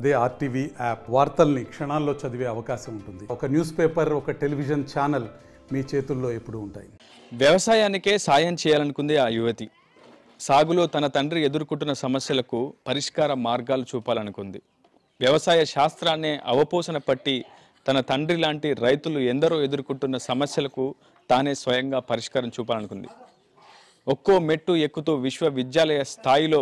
అదే RTV app వార్తల్ని క్షణాల్లో చదివే అవకాశం ఉంటుంది ఒక న్యూస్ పేపర్ ఒక టెలివిజన్ ఛానల్ మీ చేతుల్లో ఎప్పుడూ ఉంటాయి వ్యవసాయానికే సాయం చేయాలనుకుంది ఆ యువతి సాగులో తన తండ్రి ఎదుర్కొంటున్న సమస్యలకు పరిష్కార మార్గాలు చూపాలనుకుంది వ్యవసాయ శాస్త్రాన్నే అవపోసన పట్టి తన తండ్రి లాంటి రైతులు ఎందరో ఎదుర్కొంటున్న సమస్యలకు తానే స్వయంగా పరిష్కారం చూపాలనుకుంది ఒక్కో మెట్టు ఎక్కుతూ విశ్వవిద్యాలయ స్థాయిలో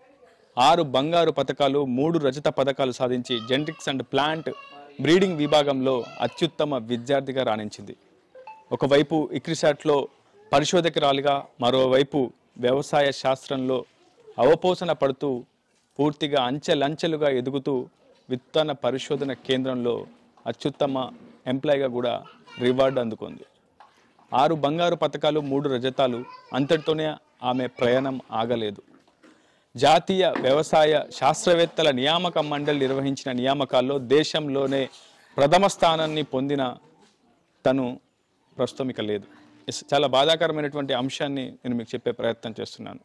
ఆరు బంగారు పథకాలు మూడు రజత పథకాలు సాధించి జెనెటిక్స్ అండ్ ప్లాంట్ బ్రీడింగ్ విభాగంలో అత్యుత్తమ విద్యార్థిగా రాణించింది ఒకవైపు ఇక్రిసాట్లో పరిశోధకురాలిగా మరోవైపు వ్యవసాయ శాస్త్రంలో అవపోసన పడుతూ పూర్తిగా అంచెలంచెలుగా ఎదుగుతూ విత్తన పరిశోధన కేంద్రంలో అత్యుత్తమ ఎంప్లాయ్గా కూడా రివార్డు అందుకుంది ఆరు బంగారు పథకాలు మూడు రజతాలు అంతటితోనే ఆమె ప్రయాణం ఆగలేదు జాతీయ వ్యవసాయ శాస్త్రవేత్తల నియామక మండలి నిర్వహించిన నియామకాల్లో దేశంలోనే ప్రథమ స్థానాన్ని పొందిన తను ప్రస్తుతం ఇక లేదు ఎస్- చాలా బాధాకరమైనటువంటి అంశాన్ని నేను మీకు చెప్పే ప్రయత్నం చేస్తున్నాను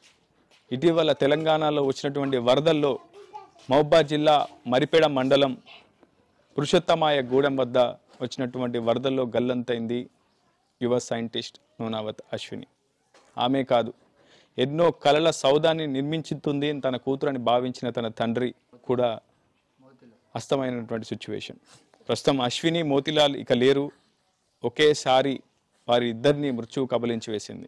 ఇటీవల తెలంగాణలో వచ్చినటువంటి వరదల్లో మహబాద్ జిల్లా మరిపేడ మండలం పురుషోత్తమాయ గూడెం వద్ద వచ్చినటువంటి వరదల్లో గల్లంతైంది యువ సైంటిస్ట్ నూనావత్ అశ్విని ఆమె కాదు ఎన్నో కలల సౌదాన్ని నిర్మించుతుంది అని తన కూతురని భావించిన తన తండ్రి కూడా అస్తమైనటువంటి సిచ్యువేషన్ ప్రస్తుతం అశ్విని మోతిలాల్ ఇక లేరు ఒకేసారి వారి ఇద్దరిని మృత్యువు కబలించి వేసింది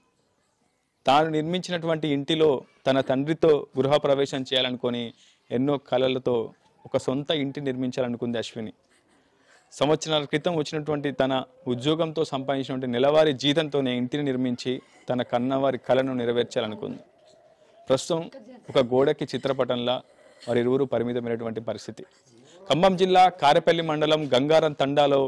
తాను నిర్మించినటువంటి ఇంటిలో తన తండ్రితో గృహప్రవేశం చేయాలనుకొని ఎన్నో కలలతో ఒక సొంత ఇంటి నిర్మించాలనుకుంది అశ్విని సంవత్సరాల క్రితం వచ్చినటువంటి తన ఉద్యోగంతో సంపాదించినటువంటి నెలవారీ జీతంతోనే ఇంటిని నిర్మించి తన కన్నవారి కలను నెరవేర్చాలనుకుంది ప్రస్తుతం ఒక గోడకి చిత్రపటంలా వారి ఇరువురు పరిమితమైనటువంటి పరిస్థితి ఖమ్మం జిల్లా కారెపల్లి మండలం గంగారం తండాలో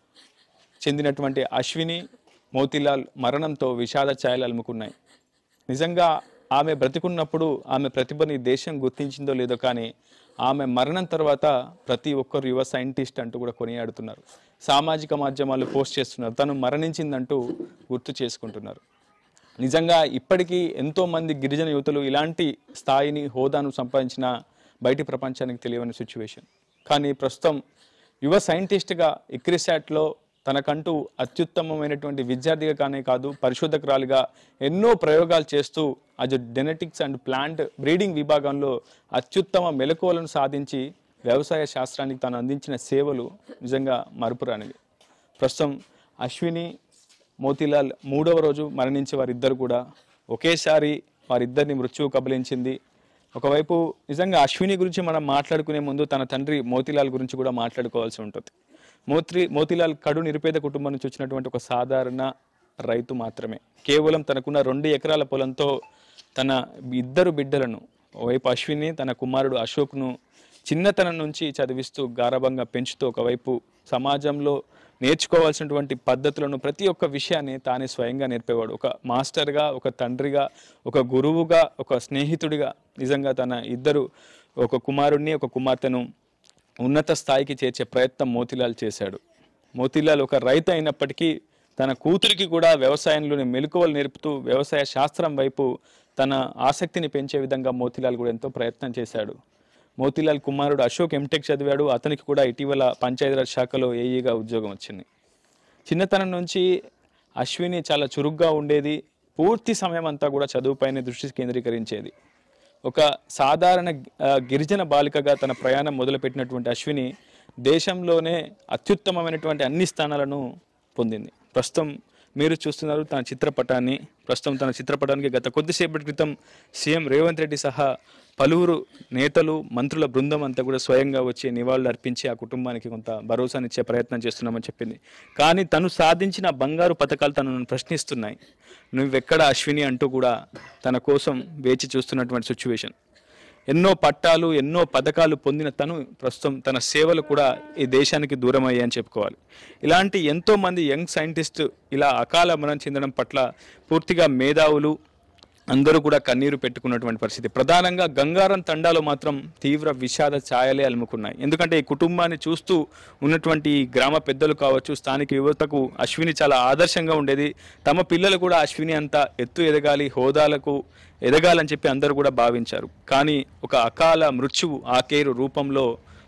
చెందినటువంటి అశ్విని మోతిలాల్ మరణంతో విషాద ఛాయలు అలుముకున్నాయి నిజంగా ఆమె బ్రతికున్నప్పుడు ఆమె ప్రతిభని దేశం గుర్తించిందో లేదో కానీ ఆమె మరణం తర్వాత ప్రతి ఒక్కరు యువ సైంటిస్ట్ అంటూ కూడా కొనియాడుతున్నారు సామాజిక మాధ్యమాలు పోస్ట్ చేస్తున్నారు తను మరణించిందంటూ గుర్తు చేసుకుంటున్నారు నిజంగా ఇప్పటికీ ఎంతో మంది గిరిజన యువతులు ఇలాంటి స్థాయిని హోదాను సంపాదించిన బయటి ప్రపంచానికి తెలియని సిచ్యువేషన్ కానీ ప్రస్తుతం యువ సైంటిస్ట్గా ఇక్రిసాట్లో తనకంటూ అత్యుత్తమమైనటువంటి విద్యార్థిగా కానే కాదు పరిశోధకురాలిగా ఎన్నో ప్రయోగాలు చేస్తూ అది జెనెటిక్స్ అండ్ ప్లాంట్ బ్రీడింగ్ విభాగంలో అత్యుత్తమ మెలకువలను సాధించి వ్యవసాయ శాస్త్రానికి తాను అందించిన సేవలు నిజంగా మరుపురానివి ప్రస్తుతం అశ్విని మోతీలాల్ మూడవ రోజు మరణించి వారిద్దరు కూడా ఒకేసారి వారిద్దరిని మృత్యువు కబలించింది ఒకవైపు నిజంగా అశ్విని గురించి మనం మాట్లాడుకునే ముందు తన తండ్రి మోతీలాల్ గురించి కూడా మాట్లాడుకోవాల్సి ఉంటుంది మోత్రి మోతీలాల్ కడు నిరుపేద కుటుంబం నుంచి వచ్చినటువంటి ఒక సాధారణ రైతు మాత్రమే కేవలం తనకున్న రెండు ఎకరాల పొలంతో తన ఇద్దరు బిడ్డలను ఒకవైపు అశ్విని తన కుమారుడు అశోక్ను చిన్నతనం నుంచి చదివిస్తూ గారభంగా పెంచుతూ ఒకవైపు సమాజంలో నేర్చుకోవాల్సినటువంటి పద్ధతులను ప్రతి ఒక్క విషయాన్ని తానే స్వయంగా నేర్పేవాడు ఒక మాస్టర్గా ఒక తండ్రిగా ఒక గురువుగా ఒక స్నేహితుడిగా నిజంగా తన ఇద్దరు ఒక కుమారుణ్ణి ఒక కుమార్తెను ఉన్నత స్థాయికి చేర్చే ప్రయత్నం మోతిలాల్ చేశాడు మోతిలాల్ ఒక రైతు అయినప్పటికీ తన కూతురికి కూడా వ్యవసాయంలోని మెలకువలు నేర్పుతూ వ్యవసాయ శాస్త్రం వైపు తన ఆసక్తిని పెంచే విధంగా మోతిలాల్ కూడా ఎంతో ప్రయత్నం చేశాడు మోతిలాల్ కుమారుడు అశోక్ ఎంటెక్ చదివాడు అతనికి కూడా ఇటీవల పంచాయతీరాజ్ శాఖలో ఏఈగా ఉద్యోగం వచ్చింది చిన్నతనం నుంచి అశ్విని చాలా చురుగ్గా ఉండేది పూర్తి సమయం అంతా కూడా చదువుపైనే దృష్టి కేంద్రీకరించేది ఒక సాధారణ ఆ, గిరిజన బాలికగా తన ప్రయాణం మొదలుపెట్టినటువంటి అశ్విని దేశంలోనే అత్యుత్తమమైనటువంటి అన్ని స్థానాలను పొందింది ప్రస్తుతం మీరు చూస్తున్నారు తన చిత్రపటాన్ని ప్రస్తుతం తన చిత్రపటానికి గత కొద్దిసేపటి క్రితం సీఎం రేవంత్ రెడ్డి సహా పలువురు నేతలు మంత్రుల బృందం అంతా కూడా స్వయంగా వచ్చి నివాళులు అర్పించి ఆ కుటుంబానికి కొంత భరోసానిచ్చే ప్రయత్నం చేస్తున్నామని చెప్పింది కానీ తను సాధించిన బంగారు పథకాలు తనను ప్రశ్నిస్తున్నాయి నువ్వెక్కడ అశ్విని అంటూ కూడా తన కోసం వేచి చూస్తున్నటువంటి సిచ్యువేషన్ ఎన్నో పట్టాలు ఎన్నో పథకాలు పొందిన తను ప్రస్తుతం తన సేవలు కూడా ఈ దేశానికి దూరం అయ్యాయని చెప్పుకోవాలి ఇలాంటి ఎంతో మంది యంగ్ సైంటిస్ట్ ఇలా అకాల మరణం చెందడం పట్ల పూర్తిగా మేధావులు అందరూ కూడా కన్నీరు పెట్టుకున్నటువంటి పరిస్థితి ప్రధానంగా గంగారం తండాలో మాత్రం తీవ్ర విషాద ఛాయలే అలుముకున్నాయి ఎందుకంటే ఈ కుటుంబాన్ని చూస్తూ ఉన్నటువంటి ఈ గ్రామ పెద్దలు కావచ్చు స్థానిక యువతకు అశ్విని చాలా ఆదర్శంగా ఉండేది తమ పిల్లలు కూడా అశ్విని అంత ఎత్తు ఎదగాలి హోదాలకు ఎదగాలని చెప్పి అందరూ కూడా భావించారు కానీ ఒక అకాల మృత్యువు ఆకేరు రూపంలో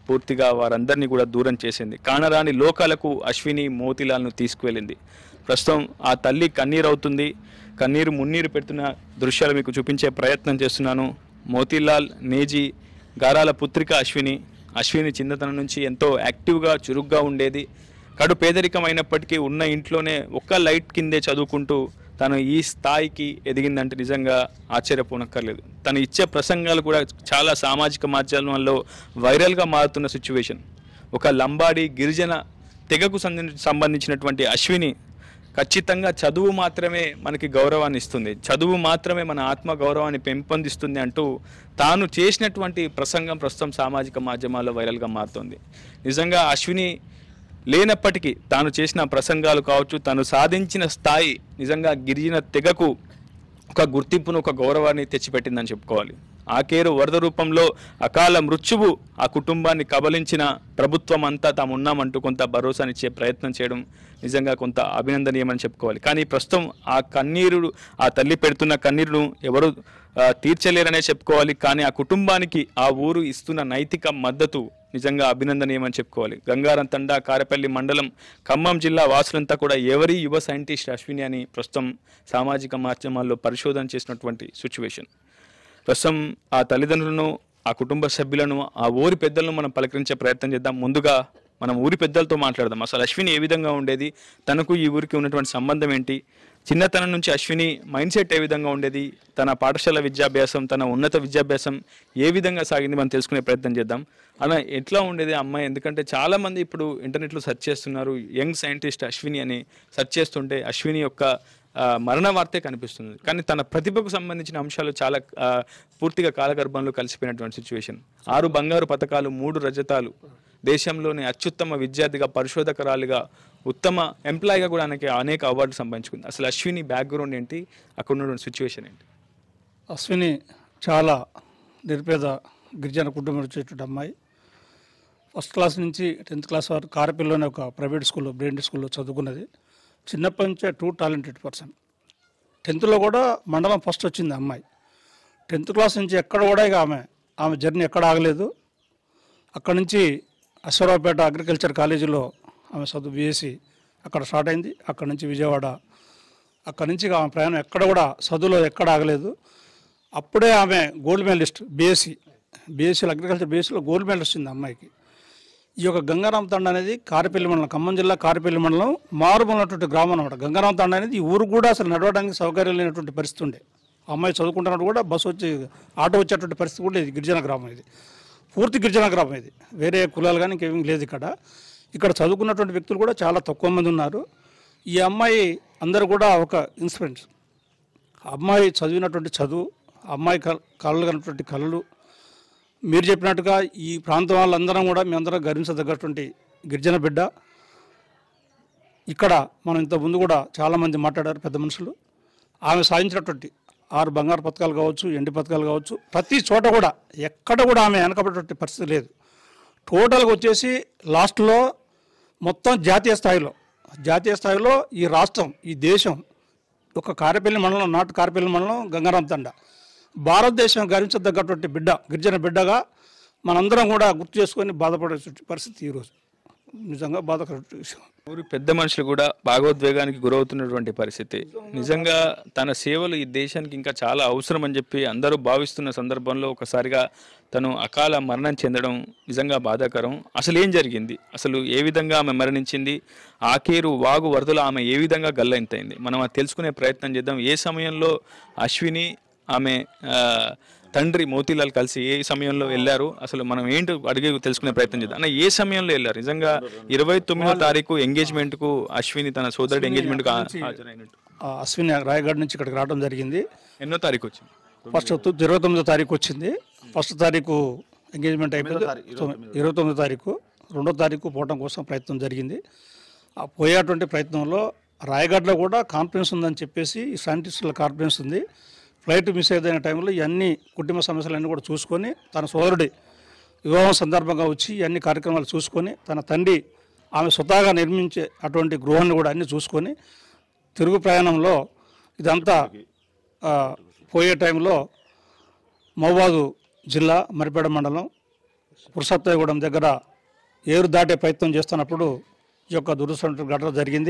పూర్తిగా వారందరినీ కూడా దూరం చేసింది కానరాని లోకాలకు అశ్విని మోతిలాల్ను తీసుకువెళ్ళింది ప్రస్తుతం ఆ తల్లి కన్నీరు అవుతుంది కన్నీరు మున్నీరు పెడుతున్న దృశ్యాలు మీకు చూపించే ప్రయత్నం చేస్తున్నాను మోతీలాల్ నేజీ గారాల పుత్రిక అశ్విని అశ్విని చిన్నతనం నుంచి ఎంతో యాక్టివ్గా చురుగ్గా ఉండేది కడు పేదరికం అయినప్పటికీ ఉన్న ఇంట్లోనే ఒక్క లైట్ కిందే చదువుకుంటూ తను ఈ స్థాయికి ఎదిగిందంటే నిజంగా ఆశ్చర్యపోనక్కర్లేదు తను ఇచ్చే ప్రసంగాలు కూడా చాలా సామాజిక మాధ్యమాల్లో వైరల్గా మారుతున్న సిచ్యువేషన్ ఒక లంబాడి గిరిజన తెగకు సంబంధించి సంబంధించినటువంటి అశ్విని ఖచ్చితంగా చదువు మాత్రమే మనకి గౌరవాన్ని ఇస్తుంది చదువు మాత్రమే మన ఆత్మ గౌరవాన్ని పెంపొందిస్తుంది అంటూ తాను చేసినటువంటి ప్రసంగం ప్రస్తుతం సామాజిక మాధ్యమాల్లో వైరల్గా మారుతుంది నిజంగా అశ్విని లేనప్పటికీ తాను చేసిన ప్రసంగాలు కావచ్చు తాను సాధించిన స్థాయి నిజంగా గిరిజన తెగకు ఒక గుర్తింపును ఒక గౌరవాన్ని తెచ్చిపెట్టిందని చెప్పుకోవాలి ఆకేరు వరద రూపంలో అకాల మృత్యువు ఆ కుటుంబాన్ని కబలించిన ప్రభుత్వం అంతా తాము ఉన్నామంటూ కొంత భరోసానిచ్చే ప్రయత్నం చేయడం నిజంగా కొంత అభినందనీయమని చెప్పుకోవాలి కానీ ప్రస్తుతం ఆ కన్నీరు ఆ తల్లి పెడుతున్న కన్నీరును ఎవరు ఆ, తీర్చలేరనే చెప్పుకోవాలి కానీ ఆ కుటుంబానికి ఆ ఊరు ఇస్తున్న నైతిక మద్దతు నిజంగా అభినందనీయమని చెప్పుకోవాలి గంగారం తండా కారపల్లి మండలం ఖమ్మం జిల్లా వాసులంతా కూడా ఎవరి యువ సైంటిస్ట్ అశ్విని అని ప్రస్తుతం సామాజిక మాధ్యమాల్లో పరిశోధన చేసినటువంటి సిచ్యువేషన్ ప్రస్తుతం ఆ తల్లిదండ్రులను ఆ కుటుంబ సభ్యులను ఆ ఊరి పెద్దలను మనం పలకరించే ప్రయత్నం చేద్దాం ముందుగా మనం ఊరి పెద్దలతో మాట్లాడదాం అసలు అశ్విని ఏ విధంగా ఉండేది తనకు ఈ ఊరికి ఉన్నటువంటి సంబంధం ఏంటి చిన్నతనం నుంచి అశ్విని మైండ్ సెట్ ఏ విధంగా ఉండేది తన పాఠశాల విద్యాభ్యాసం తన ఉన్నత విద్యాభ్యాసం ఏ విధంగా సాగింది మనం తెలుసుకునే ప్రయత్నం చేద్దాం అలా ఎట్లా ఉండేది ఆ అమ్మాయి ఎందుకంటే చాలా మంది ఇప్పుడు ఇంటర్నెట్లో సెర్చ్ చేస్తున్నారు యంగ్ సైంటిస్ట్ అశ్విని అని సెర్చ్ చేస్తుంటే అశ్విని యొక్క ఆ, మరణ వార్తే కనిపిస్తుంది కానీ తన ప్రతిభకు సంబంధించిన అంశాలు చాలా ఆ, పూర్తిగా కాలగర్భంలో కలిసిపోయినటువంటి సిచ్యువేషన్ ఆరు బంగారు పథకాలు మూడు రజతాలు దేశంలోని అత్యుత్తమ విద్యార్థిగా పరిశోధకరాలుగా ఉత్తమ ఎంప్లాయీగా కూడా ఆయనకి అనేక అవార్డులు సంపాదించుకుంది అసలు అశ్విని బ్యాక్గ్రౌండ్ ఏంటి అక్కడ ఉన్నటువంటి సిచ్యువేషన్ ఏంటి అశ్విని చాలా నిరుపేద గిరిజన కుటుంబం వచ్చేటువంటి అమ్మాయి ఫస్ట్ క్లాస్ నుంచి టెన్త్ క్లాస్ వరకు కారపల్లిలోనే ఒక ప్రైవేట్ స్కూల్లో బ్రెయిన్ స్కూల్లో చదువుకున్నది చిన్నప్పటి నుంచే టూ టాలెంటెడ్ పర్సన్ టెన్త్లో కూడా మండలం ఫస్ట్ వచ్చింది ఆ అమ్మాయి టెన్త్ క్లాస్ నుంచి ఎక్కడ కూడా ఇక ఆమె ఆమె జర్నీ ఎక్కడ ఆగలేదు అక్కడ నుంచి అశ్వరావుపేట అగ్రికల్చర్ కాలేజీలో ఆమె చదువు బీఎస్సీ అక్కడ స్టార్ట్ అయింది అక్కడ నుంచి విజయవాడ అక్కడ నుంచి ఇక ఆమె ప్రయాణం ఎక్కడ కూడా చదువులో ఎక్కడ ఆగలేదు అప్పుడే ఆమె గోల్డ్ మెడలిస్ట్ బీఎస్సీ బీఎస్సీలో అగ్రికల్చర్ బీఎస్సీలో గోల్డ్ మెడల్ వచ్చింది ఆ అమ్మాయికి ఈ యొక్క గంగారాం తండ అనేది కారిపల్లి మండలం ఖమ్మం జిల్లా కారిపల్లి మండలం మారుమూలటువంటి గ్రామం అనమాట గంగారాం తండ అనేది ఈ ఊరు కూడా అసలు నడవడానికి సౌకర్యం లేనటువంటి పరిస్థితి ఉండే ఆ అమ్మాయి చదువుకుంటున్నప్పుడు కూడా బస్సు వచ్చి ఆటో వచ్చేటువంటి పరిస్థితి కూడా ఇది గిరిజన గ్రామం ఇది పూర్తి గిరిజన గ్రామం ఇది వేరే కులాలు కానీ ఇంకేమీ లేదు ఇక్కడ ఇక్కడ చదువుకున్నటువంటి వ్యక్తులు కూడా చాలా తక్కువ మంది ఉన్నారు ఈ అమ్మాయి అందరూ కూడా ఒక ఇన్స్పిరెంట్స్ ఆ అమ్మాయి చదివినటువంటి చదువు ఆ అమ్మాయి కళ కళలు కన్నటువంటి కళలు మీరు చెప్పినట్టుగా ఈ ప్రాంతం వాళ్ళందరం కూడా మేమందరం గర్వించదగ్గటువంటి గిరిజన బిడ్డ ఇక్కడ మనం ఇంత ముందు కూడా చాలామంది మాట్లాడారు పెద్ద మనుషులు ఆమె సాధించినటువంటి ఆరు బంగారు పథకాలు కావచ్చు ఎండి పథకాలు కావచ్చు ప్రతి చోట కూడా ఎక్కడ కూడా ఆమె వెనకబడేటువంటి పరిస్థితి లేదు టోటల్గా వచ్చేసి లాస్ట్లో మొత్తం జాతీయ స్థాయిలో జాతీయ స్థాయిలో ఈ రాష్ట్రం ఈ దేశం ఒక కారేపల్లి మండలం నాటు కారేపల్లి మండలం గంగారాం తండ భారతదేశం గర్వించదగ్గటువంటి బిడ్డ గిరిజన బిడ్డగా మనందరం కూడా గుర్తు చేసుకొని బాధపడే పరిస్థితి ఈరోజు నిజంగా బాధకర విషయం ఊరి పెద్ద మనుషులు కూడా భాగోద్వేగానికి గురవుతున్నటువంటి పరిస్థితి నిజంగా తన సేవలు ఈ దేశానికి ఇంకా చాలా అవసరం అని చెప్పి అందరూ భావిస్తున్న సందర్భంలో ఒకసారిగా తను అకాల మరణం చెందడం నిజంగా బాధాకరం అసలు ఏం జరిగింది అసలు ఏ విధంగా ఆమె మరణించింది ఆకేరు వాగు వరదలు ఆమె ఏ విధంగా గల్లంతైంది మనం అది తెలుసుకునే ప్రయత్నం చేద్దాం ఏ సమయంలో అశ్విని ఆమె ఆ, తండ్రి మోతీలాల్ కలిసి ఏ సమయంలో వెళ్ళారు అసలు మనం ఏంటి అడిగి తెలుసుకునే ప్రయత్నం చేద్దాం అన్న ఏ సమయంలో వెళ్ళారు నిజంగా ఇరవై తొమ్మిదో తారీఖు ఎంగేజ్మెంట్ కు అశ్విని తన సోదరుడి ఎంగేజ్మెంట్ కు ఆ- హాజరైనట్టు ఆ అశ్విని రాయగఢ్ నుంచి ఇక్కడికి రావడం జరిగింది ఎన్నో తారీఖు వచ్చింది ఫస్ట్ తు- ఇరవై తొమ్మిదో తారీఖు వచ్చింది ఫస్ట్ తారీఖు ఎంగేజ్మెంట్ అయిపోయింది తొమ్మిది- ఇరవై తొమ్మిదో తారీఖు రెండో తారీఖు పోవడం కోసం ప్రయత్నం జరిగింది ఆ పోయేటువంటి ప్రయత్నంలో రాయగఢ్లో కూడా కాన్ఫరెన్స్ ఉందని చెప్పేసి ఈ సైంటిస్టుల కాన్ఫరెన్స్ ఉంది ఫ్లైట్ మిస్ అయ్యేదైన టైంలో ఇవన్నీ కుటుంబ సమస్యలన్నీ కూడా చూసుకొని తన సోదరుడి వివాహం సందర్భంగా వచ్చి అన్ని కార్యక్రమాలు చూసుకొని తన తండ్రి ఆమె స్వతహాగా నిర్మించే అటువంటి గృహాన్ని కూడా అన్ని చూసుకొని తిరుగు ప్రయాణంలో ఇదంతా ఆ, పోయే టైంలో మహబాదు జిల్లా మరిపేడ మండలం పురుషత్వగూడెం దగ్గర ఏరు దాటే ప్రయత్నం చేస్తున్నప్పుడు ఈ యొక్క దురదృష్టం ఘటన జరిగింది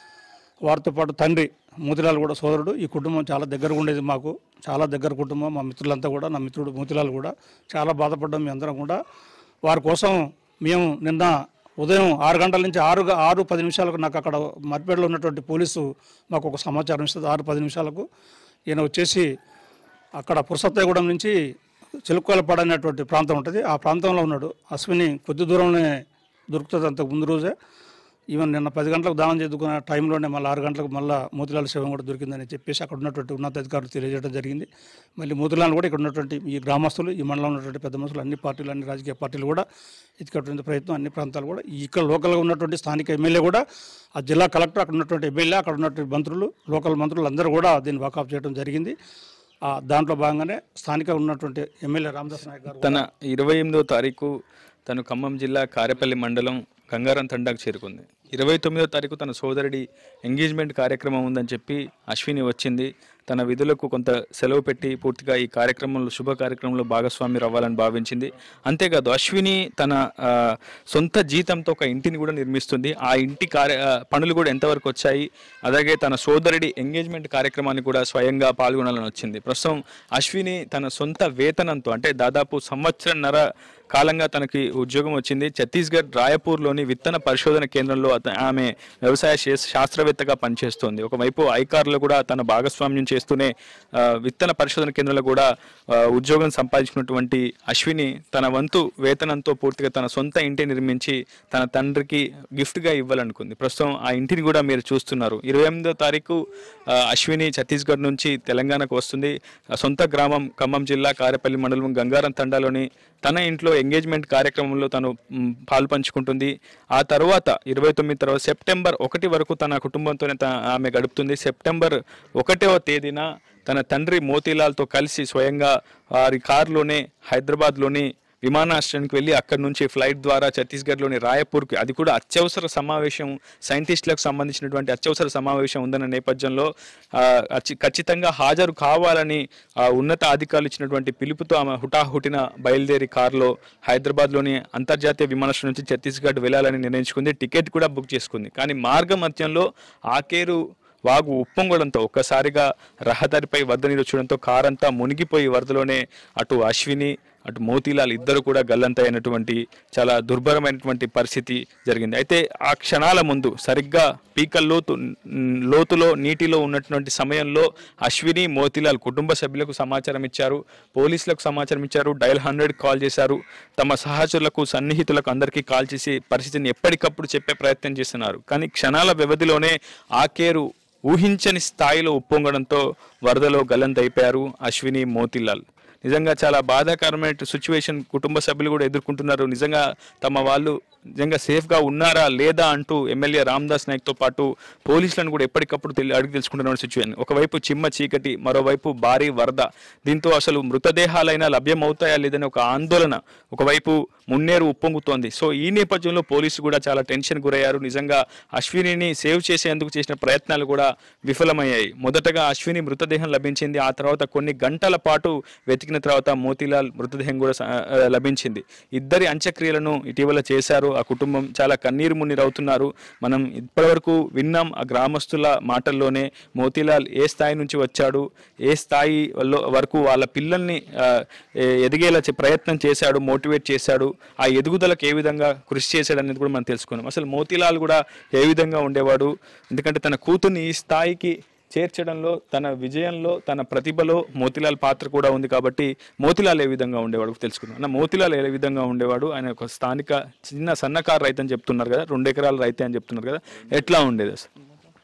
వారితో పాటు తండ్రి మూతిలాల్ కూడా సోదరుడు ఈ కుటుంబం చాలా దగ్గరగా ఉండేది మాకు చాలా దగ్గర కుటుంబం మా మిత్రులంతా కూడా నా మిత్రుడు మూతిలాల్ కూడా చాలా బాధపడ్డాం మీ అందరం కూడా వారి కోసం మేము నిన్న ఉదయం ఆరు గంటల నుంచి ఆరు గ- ఆరు పది నిమిషాలకు నాకు అక్కడ మర్పేటలో ఉన్నటువంటి పోలీసు మాకు ఒక సమాచారం ఇస్తుంది ఆరు పది నిమిషాలకు ఈయన వచ్చేసి అక్కడ పురుషత్తగూడెం నుంచి చిలుకోలపాడు అనేటువంటి ప్రాంతం ఉంటుంది ఆ ప్రాంతంలో ఉన్నాడు అశ్విని కొద్ది దూరంలోనే దొరుకుతుంది అంతకు ముందు రోజే ఈవెన్ నిన్న పది గంటలకు దానం చేసుకున్న టైంలోనే మళ్ళీ ఆరు గంటలకు మళ్ళీ మోతిలాల శవం కూడా దొరికిందని చెప్పేసి అక్కడ ఉన్నటువంటి ఉన్నతాధికారులు తెలియజేయడం జరిగింది మళ్ళీ మోతిలాల్ కూడా ఇక్కడ ఉన్నటువంటి ఈ గ్రామస్తులు ఈ మండలంలో ఉన్నటువంటి పెద్ద మనుషులు అన్ని పార్టీలు అన్ని రాజకీయ పార్టీలు కూడా ఎత్తుకటువంటి ప్రయత్నం అన్ని ప్రాంతాలు కూడా ఈ ఇక్కడ లోకల్గా ఉన్నటువంటి స్థానిక ఎమ్మెల్యే కూడా ఆ జిల్లా కలెక్టర్ అక్కడ ఉన్నటువంటి ఎమ్మెల్యే అక్కడ ఉన్నటువంటి మంత్రులు లోకల్ మంత్రులు అందరూ కూడా దీన్ని వాకప్ చేయడం జరిగింది ఆ దాంట్లో భాగంగానే స్థానికంగా ఉన్నటువంటి ఎమ్మెల్యే రామదాస్ నాయక్ గారు తన ఇరవై ఎనిమిదో తారీఖు తను ఖమ్మం జిల్లా కారేపల్లి మండలం గంగారం తండాకు చేరుకుంది ఇరవై తొమ్మిదో తారీఖు తన సోదరుడి ఎంగేజ్మెంట్ కార్యక్రమం ఉందని చెప్పి అశ్విని వచ్చింది తన విధులకు కొంత సెలవు పెట్టి పూర్తిగా ఈ కార్యక్రమంలో శుభ కార్యక్రమంలో భాగస్వామి అవ్వాలని భావించింది అంతేకాదు అశ్విని తన ఆ, సొంత జీతంతో ఒక ఇంటిని కూడా నిర్మిస్తుంది ఆ ఇంటి కార్య ఆ, పనులు కూడా ఎంతవరకు వచ్చాయి అలాగే తన సోదరుడి ఎంగేజ్మెంట్ కార్యక్రమాన్ని కూడా స్వయంగా పాల్గొనాలని వచ్చింది ప్రస్తుతం అశ్విని తన సొంత వేతనంతో అంటే దాదాపు సంవత్సరంన్నర కాలంగా తనకి ఉద్యోగం వచ్చింది ఛత్తీస్గఢ్ రాయపూర్లోని విత్తన పరిశోధన కేంద్రంలో అత- ఆమె వ్యవసాయ శే- శాస్త్రవేత్తగా పనిచేస్తోంది ఒకవైపు ఐకార్లో కూడా తన భాగస్వామ్యం చేస్తూనే ఆ, విత్తన పరిశోధన కేంద్రంలో కూడా ఆ, ఉద్యోగం సంపాదించుకున్నటువంటి అశ్విని తన వంతు వేతనంతో పూర్తిగా తన సొంత ఇంటి నిర్మించి తన తండ్రికి గిఫ్ట్గా ఇవ్వాలనుకుంది ప్రస్తుతం ఆ ఇంటిని కూడా మీరు చూస్తున్నారు ఇరవై ఎనిమిదో తారీఖు ఆ, అశ్విని ఛత్తీస్గఢ్ నుంచి తెలంగాణకు వస్తుంది ఆ సొంత గ్రామం ఖమ్మం జిల్లా కారేపల్లి మండలం గంగారం తండాలోని తన ఇంట్లో ఎంగేజ్మెంట్ కార్యక్రమంలో తను మ్, పాలు పంచుకుంటుంది ఆ తర్వాత ఇరవై తొమ్మిది తర్వాత సెప్టెంబర్ ఒకటి వరకు తన కుటుంబంతోనే త- ఆమె గడుపుతుంది సెప్టెంబర్ ఒకటవ తేదీన తన తండ్రి మోతీలాల్తో కలిసి స్వయంగా వారి కారులోనే హైదరాబాద్లోని విమానాశ్రయానికి వెళ్ళి అక్కడి నుంచి ఫ్లైట్ ద్వారా ఛత్తీస్గఢ్లోని రాయపూర్కి అది కూడా అత్యవసర సమావేశం సైంటిస్టులకు సంబంధించినటువంటి అత్యవసర సమావేశం ఉందన్న నేపథ్యంలో ఆ, అచి- ఖచ్చితంగా హాజరు కావాలని ఆ ఉన్నత అధికారులు ఇచ్చినటువంటి పిలుపుతో ఆమె హుటాహుటిన బయలుదేరి కారులో హైదరాబాద్లోని అంతర్జాతీయ విమానాశ్రయం నుంచి ఛత్తీస్గఢ్ వెళ్ళాలని నిర్ణయించుకుంది టికెట్ కూడా బుక్ చేసుకుంది కానీ మార్గ మధ్యంలో ఆకేరు వాగు ఉప్పొంగడంతో ఒక్కసారిగా రహదారిపై వరద నీరు వచ్చడంతో కారంతా మునిగిపోయి వరదలోనే అటు అశ్విని అటు మోతీలాల్ ఇద్దరు కూడా గల్లంతైనటువంటి చాలా దుర్భరమైనటువంటి పరిస్థితి జరిగింది అయితే ఆ క్షణాల ముందు సరిగ్గా పీక లోతు న్- లోతులో నీటిలో ఉన్నటువంటి సమయంలో అశ్విని మోతీలాల్ కుటుంబ సభ్యులకు సమాచారం ఇచ్చారు పోలీసులకు సమాచారం ఇచ్చారు డయల్ హండ్రెడ్ కాల్ చేశారు తమ సహచరులకు సన్నిహితులకు అందరికీ కాల్ చేసి పరిస్థితిని ఎప్పటికప్పుడు చెప్పే ప్రయత్నం చేస్తున్నారు కానీ క్షణాల వ్యవధిలోనే ఆకేరు ఊహించని స్థాయిలో ఉప్పొంగడంతో వరదలో గల్లంతైపోయారు అశ్విని మోతిలాల్ నిజంగా చాలా బాధాకరమైన సిచ్యువేషన్ కుటుంబ సభ్యులు కూడా ఎదుర్కొంటున్నారు నిజంగా తమ వాళ్ళు నిజంగా సేఫ్గా ఉన్నారా లేదా అంటూ ఎమ్మెల్యే రామ్దాస్ నాయక్తో పాటు పోలీసులను కూడా ఎప్పటికప్పుడు తెలి అడిగి తెలుసుకుంటున్న సిచ్యువేషన్ ఒకవైపు చిమ్మ చీకటి మరోవైపు భారీ వరద దీంతో అసలు మృతదేహాలైనా లభ్యమవుతాయా లేదని ఒక ఆందోళన ఒకవైపు మున్నేరు ఉప్పొంగుతోంది సో ఈ నేపథ్యంలో పోలీసు కూడా చాలా టెన్షన్ గురయ్యారు నిజంగా అశ్వినిని సేవ్ చేసేందుకు చేసిన ప్రయత్నాలు కూడా విఫలమయ్యాయి మొదటగా అశ్విని మృతదేహం లభించింది ఆ తర్వాత కొన్ని గంటల పాటు వెతికిన తర్వాత మోతీలాల్ మృతదేహం కూడా స- ఆ, లభించింది ఇద్దరి అంత్యక్రియలను ఇటీవల చేశారు ఆ కుటుంబం చాలా కన్నీరు మున్నీరవుతున్నారు మనం ఇప్పటివరకు విన్నాం ఆ గ్రామస్తుల మాటల్లోనే మోతీలాల్ ఏ స్థాయి నుంచి వచ్చాడు ఏ స్థాయి వల్ల- వరకు వాళ్ళ పిల్లల్ని ఆ, ఏ- ఎదిగేలా చే- ప్రయత్నం చేశాడు మోటివేట్ చేశాడు ఆ ఎదుగుదలకు ఏ విధంగా కృషి చేశాడు అనేది కూడా మనం తెలుసుకున్నాం అసలు మోతీలాల్ కూడా ఏ విధంగా ఉండేవాడు ఎందుకంటే తన కూతుర్ని ఈ స్థాయికి చేర్చడంలో తన విజయంలో తన ప్రతిభలో మోతిలాల్ పాత్ర కూడా ఉంది కాబట్టి మోతిలాల్ ఏ విధంగా ఉండేవాడు తెలుసుకుందాం అన్న మోతిలాల్ ఏ విధంగా ఉండేవాడు ఆయన ఒక స్థానిక చిన్న సన్నకారు రైతు అని చెప్తున్నారు కదా రెండు ఎకరాల రైతే అని చెప్తున్నారు కదా ఎట్లా ఉండేది అసలు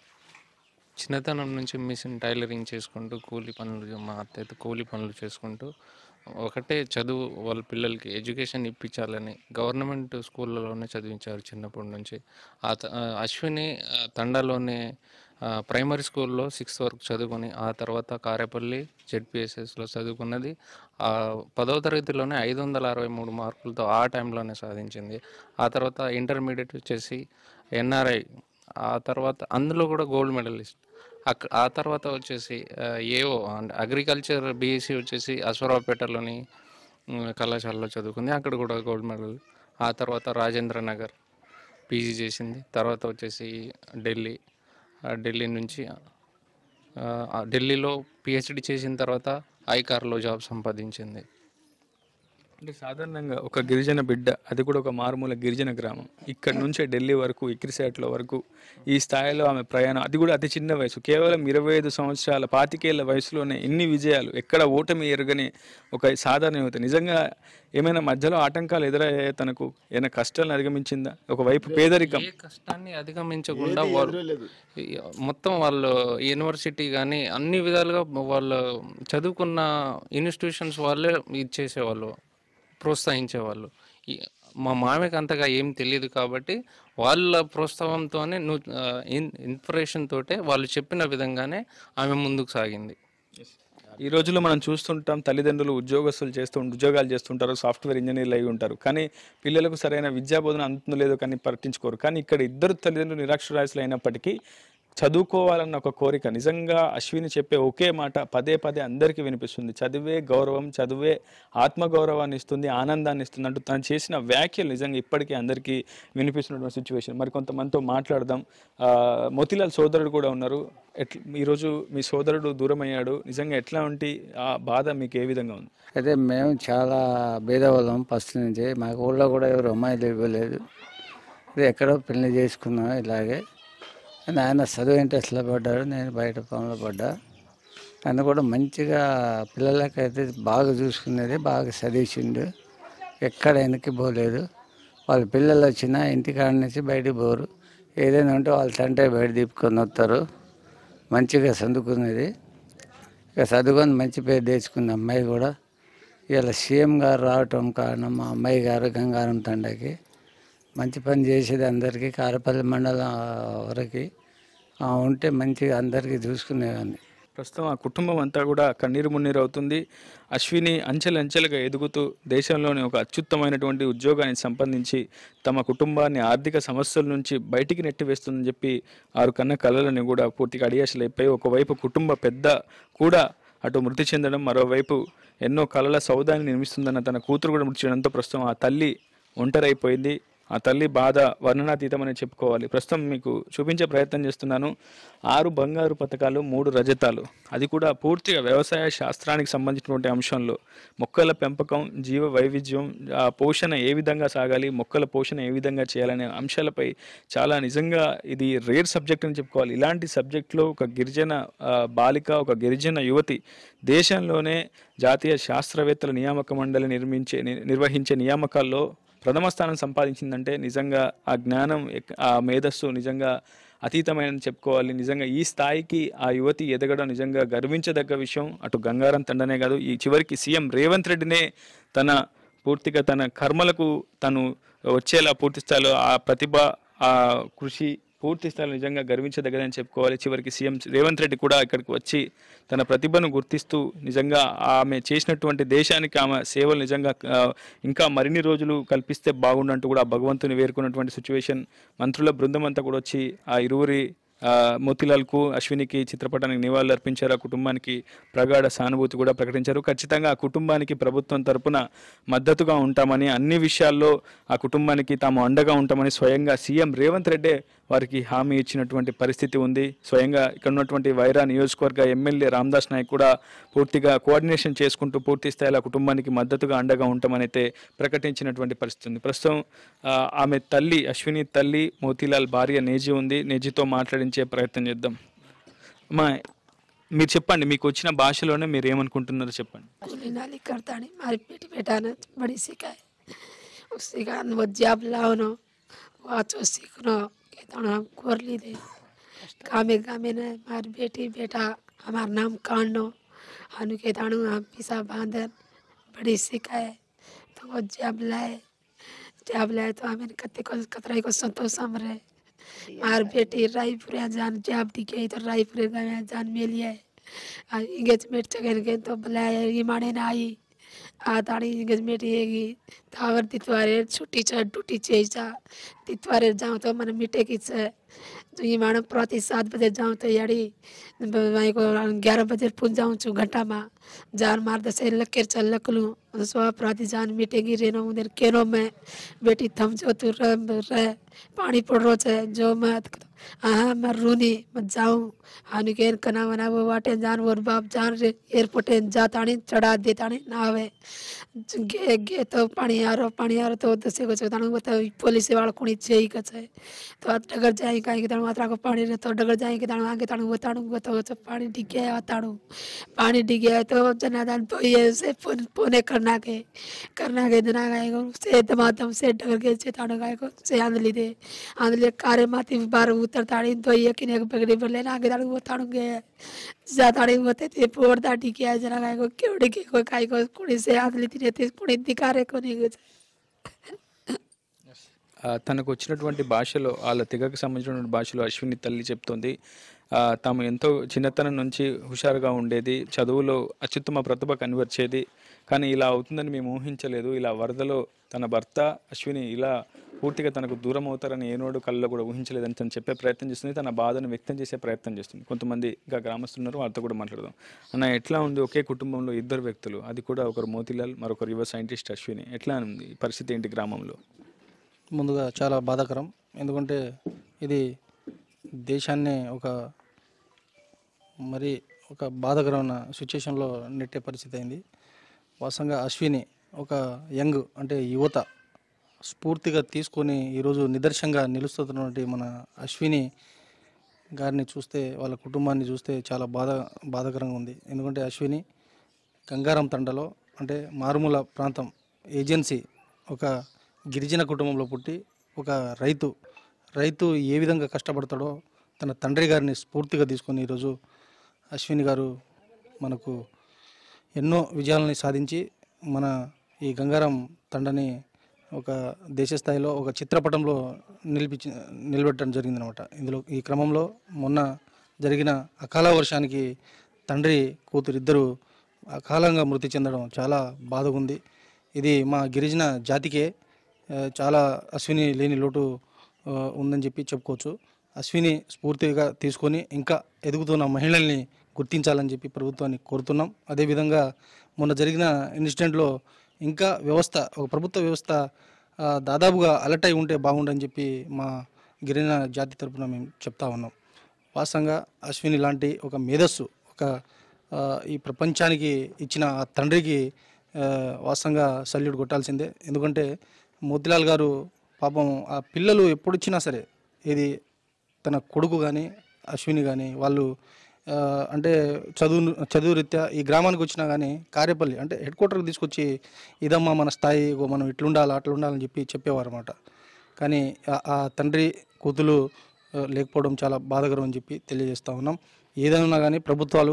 చిన్నతనం నుంచి మిషన్ టైలరింగ్ చేసుకుంటూ కూలి పనులు మా అత్తయ్యతో కూలి పనులు చేసుకుంటూ ఒకటే చదువు వాళ్ళ పిల్లలకి ఎడ్యుకేషన్ ఇప్పించాలని గవర్నమెంట్ స్కూళ్ళలోనే చదివించారు చిన్నప్పటి నుంచి ఆ త- ఆ అశ్విని ఆ, తండాలోనే ఆ, ప్రైమరీ స్కూల్లో సిక్స్త్ వరకు చదువుకొని ఆ తర్వాత కారేపల్లి జెడ్పిఎస్ఎస్లో చదువుకున్నది ఆ పదవ తరగతిలోనే ఐదు వందల అరవై మూడు మార్కులతో ఆ టైంలోనే సాధించింది ఆ తర్వాత ఇంటర్మీడియట్ వచ్చేసి ఎన్ఆర్ఐ ఆ తర్వాత అందులో కూడా గోల్డ్ మెడలిస్ట్ అక్ ఆ తర్వాత వచ్చేసి ఆ, ఏఓ అంటే అగ్రికల్చర్ బీఎస్సీ వచ్చేసి అశ్వరావుపేటలోని ఉమ్, కళాశాలలో చదువుకుంది అక్కడ కూడా గోల్డ్ మెడల్ ఆ తర్వాత రాజేంద్ర నగర్ పీజీ చేసింది తర్వాత వచ్చేసి ఢిల్లీ ఆ ఢిల్లీ నుంచి ఆ, ఆ ఢిల్లీలో పిహెచ్డి చేసిన తర్వాత ఐకార్లో జాబ్ సంపాదించింది అంటే సాధారణంగా ఒక గిరిజన బిడ్డ అది కూడా ఒక మారుమూల గిరిజన గ్రామం ఇక్కడ నుంచే ఢిల్లీ వరకు ఇక్రిసేట్ల వరకు ఈ స్థాయిలో ఆమె ప్రయాణం అది కూడా అతి చిన్న వయసు కేవలం ఇరవై ఐదు సంవత్సరాల పాతికేళ్ల వయసులోనే ఇన్ని విజయాలు ఎక్కడ ఓటమి ఎరగని ఒక సాధారణ యువత నిజంగా ఏమైనా మధ్యలో ఆటంకాలు ఎదురయ్యాయా తనకు ఏమైనా కష్టాలను అధిగమించిందా ఒకవైపు పేదరికం ఏ కష్టాన్ని అధిగమించకుండా వాళ్ళు ఈ మొత్తం వాళ్ళు యూనివర్సిటీ కానీ అన్ని విధాలుగా వాళ్ళు చదువుకున్న ఇన్స్టిట్యూషన్స్ వాళ్ళే ఇది చేసేవాళ్ళు ప్రోత్సహించేవాళ్ళు ఈ మా మామయ్యకి అంతగా ఏం తెలియదు కాబట్టి వాళ్ళ ప్రోత్సాహంతోనే నువ్వు ఇన్స్పిరేషన్ తోటే వాళ్ళు చెప్పిన విధంగానే ఆమె ముందుకు సాగింది ఈ రోజుల్లో మనం చూస్తుంటాం తల్లిదండ్రులు ఉద్యోగస్తులు చేస్తూ ఉద్యోగాలు చేస్తుంటారు సాఫ్ట్వేర్ ఇంజనీర్లు అయి ఉంటారు కానీ పిల్లలకు సరైన విద్యా బోధన అందుతుందో లేదో కానీ పట్టించుకోరు కానీ ఇక్కడ ఇద్దరు తల్లిదండ్రులు నిరక్షరాస్యులు అయినప్పటికీ చదువుకోవాలన్న ఒక కోరిక నిజంగా అశ్విని చెప్పే ఒకే మాట పదే పదే అందరికీ వినిపిస్తుంది చదివే గౌరవం చదివే ఆత్మగౌరవాన్ని ఇస్తుంది ఆనందాన్ని ఇస్తుంది అంటూ తను చేసిన వ్యాఖ్యలు నిజంగా ఇప్పటికీ అందరికీ వినిపిస్తున్నటువంటి సిచ్యువేషన్ మరి కొంతమందితో మాట్లాడదాం ఆ, మోతిలాల్ సోదరుడు కూడా ఉన్నారు ఎట్లా ఈరోజు మీ సోదరుడు దూరం అయ్యాడు నిజంగా ఎట్లా ఉంటి ఆ బాధ మీకు ఏ విధంగా ఉంది అయితే మేము చాలా భేదవాళ్ళం ఫస్ట్ నుంచి మాకు ఊళ్ళో కూడా ఎవరు అమ్మాయిలు ఇవ్వలేదు ఇది ఎక్కడో పెళ్లి చేసుకున్నాం ఇలాగే కానీ ఆయన చదువు ఇంట్రెస్ట్లో పడ్డాడు నేను బయట పనులు పడ్డా ఆయన కూడా మంచిగా పిల్లలకైతే బాగా చూసుకునేది బాగా చదివించిండు ఎక్కడ వెనక్కి పోలేదు వాళ్ళ పిల్లలు వచ్చినా ఇంటికాడ నుంచి బయటికి పోరు ఏదైనా ఉంటే వాళ్ళ తండ్రి బయట తిప్పుకొని వస్తారు మంచిగా చదువుకునేది ఇక చదువుకొని మంచి పేరు తెచ్చుకుంది అమ్మాయి కూడా ఇలా సీఎం గారు రావటం కారణం మా అమ్మాయి గారు గంగారం తండకి మంచి పని చేసేది అందరికీ కారపల్లి మండలం వరకు ఆ ఉంటే మంచిగా అందరికీ చూసుకునేవాడిని ప్రస్తుతం ఆ కుటుంబం అంతా కూడా కన్నీరు మున్నీరు అవుతుంది అశ్విని అంచెలంచెలుగా ఎదుగుతూ దేశంలోని ఒక అత్యుత్తమైనటువంటి ఉద్యోగాన్ని సంపాదించి తమ కుటుంబాన్ని ఆర్థిక సమస్యల నుంచి బయటికి నెట్టివేస్తుందని చెప్పి ఆరు కన్న కళలను కూడా పూర్తిగా అడియాసలైపోయి ఒకవైపు కుటుంబ పెద్ద కూడా అటు మృతి చెందడం మరోవైపు ఎన్నో కళల సౌదాన్ని నిర్మిస్తుందన్న తన కూతురు కూడా మృతి చెందడంతో ప్రస్తుతం ఆ తల్లి ఒంటరైపోయింది ఆ తల్లి బాధ వర్ణనాతీతమని చెప్పుకోవాలి ప్రస్తుతం మీకు చూపించే ప్రయత్నం చేస్తున్నాను ఆరు బంగారు పథకాలు మూడు రజతాలు అది కూడా పూర్తిగా వ్యవసాయ శాస్త్రానికి సంబంధించినటువంటి అంశంలో మొక్కల పెంపకం జీవ వైవిధ్యం ఆ పోషణ ఏ విధంగా సాగాలి మొక్కల పోషణ ఏ విధంగా చేయాలనే అంశాలపై చాలా నిజంగా ఇది రేర్ సబ్జెక్ట్ అని చెప్పుకోవాలి ఇలాంటి సబ్జెక్ట్లో ఒక గిరిజన ఆ, బాలిక ఒక గిరిజన యువతి దేశంలోనే జాతీయ శాస్త్రవేత్తల నియామక మండలి నిర్మించే ని- నిర్వహించే నియామకాల్లో ప్రథమ స్థానం సంపాదించిందంటే నిజంగా ఆ జ్ఞానం ఎక్- ఆ మేధస్సు నిజంగా అతీతమైనని చెప్పుకోవాలి నిజంగా ఈ స్థాయికి ఆ యువతి ఎదగడం నిజంగా గర్వించదగ్గ విషయం అటు గంగారం తండనే కాదు ఈ చివరికి సీఎం రేవంత్ రెడ్డినే తన పూర్తిగా తన కర్మలకు తను వచ్చేలా పూర్తి స్థాయిలో ఆ ప్రతిభ ఆ కృషి పూర్తి స్థాయిలో నిజంగా గర్వించదగ్గదని చెప్పుకోవాలి చివరికి సీఎం రేవంత్ రెడ్డి కూడా ఇక్కడికి వచ్చి తన ప్రతిభను గుర్తిస్తూ నిజంగా ఆమె చేసినటువంటి దేశానికి ఆమె సేవలు నిజంగా ఆ, ఇంకా మరిన్ని రోజులు కల్పిస్తే బాగుండంటూ కూడా ఆ భగవంతుని వేరుకున్నటువంటి సిచ్యువేషన్ మంత్రుల బృందం అంతా కూడా వచ్చి ఆ ఇరువురి ఆ, మోతిలాల్కు అశ్వినికి చిత్రపటానికి నివాళులు అర్పించారు ఆ కుటుంబానికి ప్రగాఢ సానుభూతి కూడా ప్రకటించారు ఖచ్చితంగా ఆ కుటుంబానికి ప్రభుత్వం తరపున మద్దతుగా ఉంటామని అన్ని విషయాల్లో ఆ కుటుంబానికి తాము అండగా ఉంటామని స్వయంగా సీఎం రేవంత్ రెడ్డే వారికి హామీ ఇచ్చినటువంటి పరిస్థితి ఉంది స్వయంగా ఇక్కడ ఉన్నటువంటి వైరా నియోజకవర్గ ఎమ్మెల్యే రామ్దాస్ నాయక్ కూడా పూర్తిగా కోఆర్డినేషన్ చేసుకుంటూ పూర్తి స్థాయిలో ఆ కుటుంబానికి మద్దతుగా అండగా ఉంటామని అయితే ప్రకటించినటువంటి పరిస్థితి ఉంది ప్రస్తుతం ఆ, ఆమె తల్లి అశ్విని తల్లి మోతీలాల్ భార్య నేజీ ఉంది నేజీతో మాట్లాడించే ప్రయత్నం చేద్దాం అమ్మా మీరు చెప్పండి మీకు వచ్చిన భాషలోనే మీరు ఏమనుకుంటున్నారో చెప్పండి కూలి నాలి करतानी मारी बेटी बेटा ने बड़ी सिखाए उस सिखा वो जब लाउनो वो अच्छो सीखनो के तो हम कर ली दे गामे गामे ने मारी बेटी बेटा हमार नाम कांडो हनु के ताणु हम पिसा बांधन बड़ी सिखाए तो वो जब लाए जब लाए तो हमें कत्ते को कतराई को संतोष हमरे मार बेटी रायपुर जान जब दिखे तो रायपुर गए जान मिलिए इंगेजमेंट चगन गए तो बुलाया ये माने ना आई आता आणि एंगेजमेंट येगी त्यावर तिथवारे छुट्टीच्या ड्युटीचे जा तिथवारे जाऊँ तो मन मिटे की छ तो ये मैडम प्रति सात बजे जाऊँ तो याड़ी वहीं को ग्यारह बजे पुज जाऊँ छु घंटा में जान मार दसे लकेर चल लकलू सो प्रति जान मिटेगी रेनो उधर केनो में बेटी थम जो तू रह रह पानी पड़ रो छे जो मैं हाँ मैं रूनी मैं जाऊँ हानि के कना वना वो वाटे जान वो बाप जान रे एयरपोर्ट जातानी चढ़ा देतानी ना आवे गे गे तो पानी आ रहा पानी आ रहा तो दसे को चौतानु बता पुलिस वाला कुणी छे ही कछ है तो आज डगर जाए काहे के तानु मात्रा को पानी रे तो डगर जाए के तानु आगे तानु बतानु बताओ तो पानी डिगे है तानु पानी डिगे है तो जनादान तो ये से पुन पुने करना के करना के जना गए को से दमादम से डगर के से तानु गए को से आंदली दे आंदली कारे माती बार उतर ताड़ी तो ये किने के पगड़ी पर लेना आगे तानु बतानु गए जाताड़ी होते थे पोरदा डिगे है जना गए को केवड़े के को काई को कुणी से आंदली ती ते कुणी दिकारे को नहीं गए ఆ, తనకు వచ్చినటువంటి భాషలో వాళ్ళ తెగకు సంబంధించినటువంటి భాషలో అశ్విని తల్లి చెప్తోంది ఆ, తాము ఎంతో చిన్నతనం నుంచి హుషారుగా ఉండేది చదువులో అత్యుత్తమ ప్రతిభ కనివర్చేది కానీ ఇలా అవుతుందని మేము ఊహించలేదు ఇలా వరదలో తన భర్త అశ్విని ఇలా పూర్తిగా తనకు దూరం అవుతారని ఏనాడు కళ్ళలో కూడా ఊహించలేదని తను చెప్పే ప్రయత్నం చేస్తుంది తన బాధను వ్యక్తం చేసే ప్రయత్నం చేస్తుంది కొంతమంది ఇంకా గ్రామస్తులు ఉన్నారు వాళ్ళతో కూడా మాట్లాడదాం అన్న ఎట్లా ఉంది ఒకే కుటుంబంలో ఇద్దరు వ్యక్తులు అది కూడా ఒకరు మోతిలాల్ మరొకరు యువ సైంటిస్ట్ అశ్విని ఎట్లా ఉంది ఈ పరిస్థితి ఏంటి గ్రామంలో ముందుగా చాలా బాధాకరం ఎందుకంటే ఇది దేశాన్ని ఒక మరి ఒక బాధాకరమైన సిచ్యుయేషన్లో నెట్టే పరిస్థితి అయింది వాస్తవంగా అశ్విని ఒక యంగ్ అంటే యువత స్ఫూర్తిగా తీసుకొని ఈరోజు నిదర్శనంగా నిలుస్తున్నటువంటి మన అశ్విని గారిని చూస్తే వాళ్ళ కుటుంబాన్ని చూస్తే చాలా బాధ బాధాకరంగా ఉంది ఎందుకంటే అశ్విని గంగారం తండలో అంటే మారుమూల ప్రాంతం ఏజెన్సీ ఒక గిరిజన కుటుంబంలో పుట్టి ఒక రైతు రైతు ఏ విధంగా కష్టపడతాడో తన తండ్రి గారిని స్ఫూర్తిగా తీసుకొని ఈరోజు అశ్విని గారు మనకు ఎన్నో విజయాలని సాధించి మన ఈ గంగారం తండని ఒక దేశ స్థాయిలో ఒక చిత్రపటంలో నిలిపించి నిలబెట్టడం జరిగిందనమాట ఇందులో ఈ క్రమంలో మొన్న జరిగిన అకాల వర్షానికి తండ్రి కూతురు ఇద్దరు అకాలంగా మృతి చెందడం చాలా బాధగా ఉంది ఇది మా గిరిజన జాతికే ఆ, చాలా అశ్విని లేని లోటు ఆ, ఉందని చెప్పి చెప్పుకోవచ్చు అశ్విని స్ఫూర్తిగా తీసుకొని ఇంకా ఎదుగుతున్న మహిళల్ని గుర్తించాలని చెప్పి ప్రభుత్వాన్ని కోరుతున్నాం అదేవిధంగా మొన్న జరిగిన ఇన్సిడెంట్లో ఇంకా వ్యవస్థ ఒక ప్రభుత్వ వ్యవస్థ ఆ, దాదాపుగా అలర్ట్ అయి ఉంటే బాగుండని చెప్పి మా గిరిజన జాతి తరపున మేము చెప్తా ఉన్నాం వాస్తవంగా అశ్విని లాంటి ఒక మేధస్సు ఒక ఆ, ఈ ప్రపంచానికి ఇచ్చిన ఆ తండ్రికి ఆ, వాస్తవంగా సల్యూట్ కొట్టాల్సిందే ఎందుకంటే మోతిలాల్ గారు పాపం ఆ పిల్లలు ఎప్పుడు వచ్చినా సరే ఇది తన కొడుకు కానీ అశ్విని కానీ వాళ్ళు ఆ, అంటే చదువు చదువు రీత్యా ఈ గ్రామానికి వచ్చినా కానీ కారేపల్లి అంటే హెడ్ క్వార్టర్కి తీసుకొచ్చి ఇదమ్మా మన స్థాయి ఇగో మనం ఇట్లుండాలి అట్లా ఉండాలని చెప్పి చెప్పేవారు అనమాట కానీ ఆ- ఆ తండ్రి కూతులు ఆ, లేకపోవడం చాలా బాధాకరం అని చెప్పి తెలియజేస్తా ఉన్నాం ఏదైనా కానీ ప్రభుత్వాలు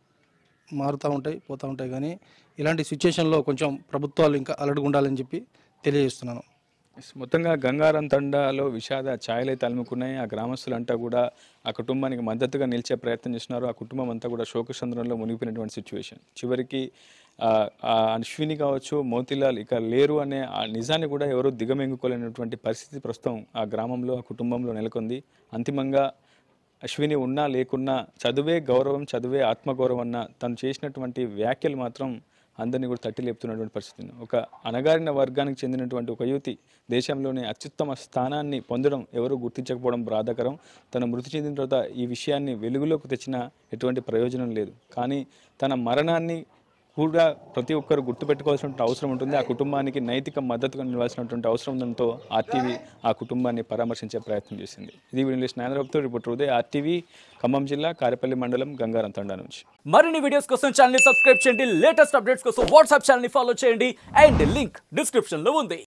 మారుతూ ఉంటాయి పోతూ ఉంటాయి కానీ ఇలాంటి సిచ్యుయేషన్లో కొంచెం ప్రభుత్వాలు ఇంకా అలర్ట్గా ఉండాలని చెప్పి తెలియజేస్తున్నాను ఎస్, మొత్తంగా గంగారం తండాలో విషాద ఛాయలైతే అలుముకున్నాయి ఆ గ్రామస్తులంతా కూడా ఆ కుటుంబానికి మద్దతుగా నిలిచే ప్రయత్నం చేస్తున్నారు ఆ కుటుంబం అంతా కూడా శోకచంద్రంలో మునిగిపోయినటువంటి సిచ్యువేషన్ చివరికి ఆ, ఆ అశ్విని కావచ్చు మోతిలాల్ ఇక లేరు అనే ఆ నిజాన్ని కూడా ఎవరూ దిగమింగుకోలేనటువంటి పరిస్థితి ప్రస్తుతం ఆ గ్రామంలో ఆ కుటుంబంలో నెలకొంది అంతిమంగా అశ్విని ఉన్నా లేకున్నా చదువే గౌరవం చదువే ఆత్మగౌరవం అన్న తను చేసినటువంటి వ్యాఖ్యలు మాత్రం అందరినీ కూడా తట్టి లేపుతున్నటువంటి పరిస్థితి ఒక అణగారిన వర్గానికి చెందినటువంటి ఒక యువతి దేశంలోని అత్యుత్తమ స్థానాన్ని పొందడం ఎవరు గుర్తించకపోవడం బాధాకరం తను మృతి చెందిన తర్వాత ఈ విషయాన్ని వెలుగులోకి తెచ్చిన ఎటువంటి ప్రయోజనం లేదు కానీ తన మరణాన్ని కూడా ప్రతి ఒక్కరు గుర్తుపెట్టుకోవాల్సిన అవసరం ఉంటుంది ఆ కుటుంబానికి నైతిక మద్దతుగా నిలవాల్సినటువంటి అవసరం ఉండడంతో ఆర్టీవీ ఆ కుటుంబాన్ని పరామర్శించే ప్రయత్నం చేసింది ఇది వీడియో నాయనరావుతో రిపోర్టర్ ఉదయ్ ఆర్టీవీ ఖమ్మం జిల్లా కారేపల్లి మండలం గంగారం తండా నుంచి మరిన్ని వీడియోస్ కోసం ఛానల్ సబ్స్క్రైబ్ చేయండి లేటెస్ట్ అప్డేట్స్ కోసం వాట్సాప్ ఛానల్ ఫాలో చేయండి అండ్ లింక్ డిస్క్రిప్షన్ లో ఉంది